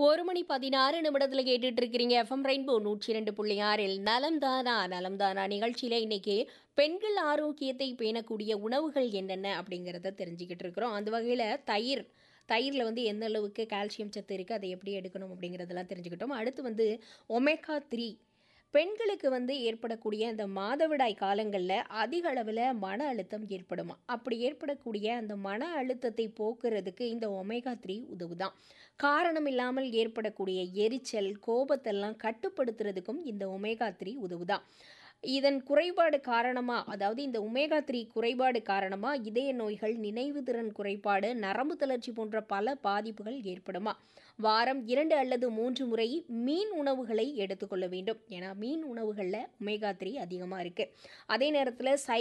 ஒரு மணி பதினாறு நிமிடத்தில் கேட்டுட்டு இருக்கிறீங்க எஃப்எம் ரெயின்போ நூற்றி ரெண்டு புள்ளி ஆறில் நலம் தானா நலம் தானா நிகழ்ச்சியில் இன்னைக்கு பெண்கள் ஆரோக்கியத்தை பேணக்கூடிய உணவுகள் என்னென்ன அப்படிங்கிறத தெரிஞ்சுக்கிட்டு இருக்கிறோம் அந்த வகையில் தயிர் தயிரில் வந்து எந்த அளவுக்கு கால்சியம் சத்து இருக்குது அதை எப்படி எடுக்கணும் அப்படிங்கிறதெல்லாம் தெரிஞ்சுக்கிட்டோம் அடுத்து வந்து ஒமேகா த்ரீ பெண்களுக்கு வந்து ஏற்படக்கூடிய அந்த மாதவிடாய் காலங்களில் அதிக அளவில் மன அழுத்தம் ஏற்படுமா அப்படி ஏற்படக்கூடிய அந்த மன அழுத்தத்தை போக்குறதுக்கு இந்த ஒமேகா த்ரீ உதவுதான் காரணம் இல்லாமல் ஏற்படக்கூடிய எரிச்சல் கோபத்தெல்லாம் கட்டுப்படுத்துறதுக்கும் இந்த ஒமேகா த்ரீ உதவுதான் இதன் குறைபாடு காரணமாக அதாவது இந்த ஒமேகா த்ரீ குறைபாடு காரணமாக இதய நோய்கள் நினைவு திறன் குறைபாடு நரம்பு தளர்ச்சி போன்ற பல பாதிப்புகள் ஏற்படுமா வாரம் இரண்டு அல்லது மூன்று முறை மீன் உணவுகளை எடுத்துக்கொள்ள வேண்டும் ஏன்னா மீன் உணவுகளில் ஒமேகா த்ரீ அதிகமாக இருக்குது அதே நேரத்தில் சை